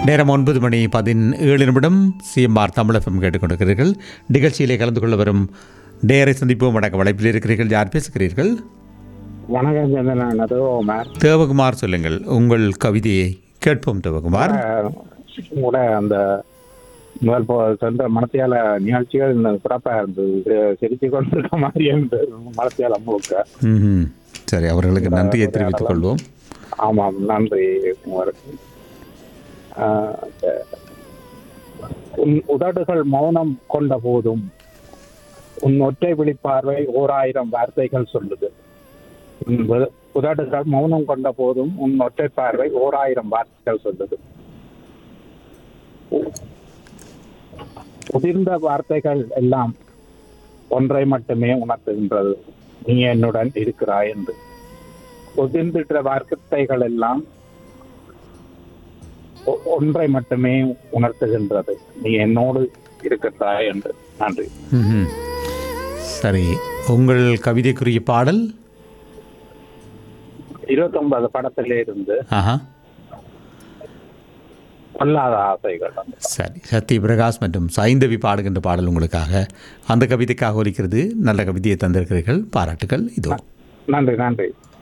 நேரம் ஒன்பது மணி பதினேழு நிமிடம் சிஎம்ஆர் தமிழகம் கேட்டுக்கொண்டிருக்கிறீர்கள் நிகழ்ச்சியிலே கலந்து கொள்ள வரும் நேரை சந்திப்போம் வணக்கம் வளைப்பில் இருக்கிறீர்கள் யார் பேசுகிறீர்கள் வணக்கம் சந்திரன் அதுவும் தேவகுமார் சொல்லுங்கள் உங்கள் கவிதையை கேட்போம் தேவகுமார் கூட அந்த முதல் போ சென்ற மனத்தியால நிகழ்ச்சிகள் இந்த சிறப்பாக இருந்தது சிரிச்சு கொண்டிருக்க மாதிரி இருந்தது மனத்தியால முழுக்க ம்ஹும். சரி அவர்களுக்கு நன்றியை தெரிவித்துக் கொள்வோம் ஆமாம் நன்றி உங்களுக்கு ஆஹ், உன் உதடுகள் மௌனம் கொண்ட போதும் உன் ஒற்றை விழிப்பார்வை ஓர் ஆயிரம் வார்த்தைகள் சொல்லுது உன் உத- உதடுகள் மௌனம் கொண்ட போதும் உன் ஒற்றை பார்வை ஓர் ஆயிரம் வார்த்தைகள் சொல்லுது உ- உதிர்ந்த வார்த்தைகள் எல்லாம் ஒன்றை மட்டுமே உணர்த்துகின்றது நீ என்னுடன் இருக்கிறாய் என்று உதிர்ந்திட்ட வார்த்தைகள் எல்லாம் ஒ- ஒன்றை மட்டுமே உணர்த்துகின்றது நீ என்னோடு இருக்கிறாய் என்று நன்றி ம்ஹும். சரி உங்கள் கவிதைக்குரிய பாடல் இருபத்தொன்பது படத்திலே இருந்து ஆஹா பொல்லாத ஆசைகள் சரி சத்ய பிரகாஷ் மற்றும் சைந்தவி பாடுகின்ற பாடல் உங்களுக்காக அந்த கவிதைக்காக ஒலிக்கிறது நல்ல கவிதையை தந்திருக்கிறீர்கள் பாராட்டுகள் இதோ நன்றி நன்றி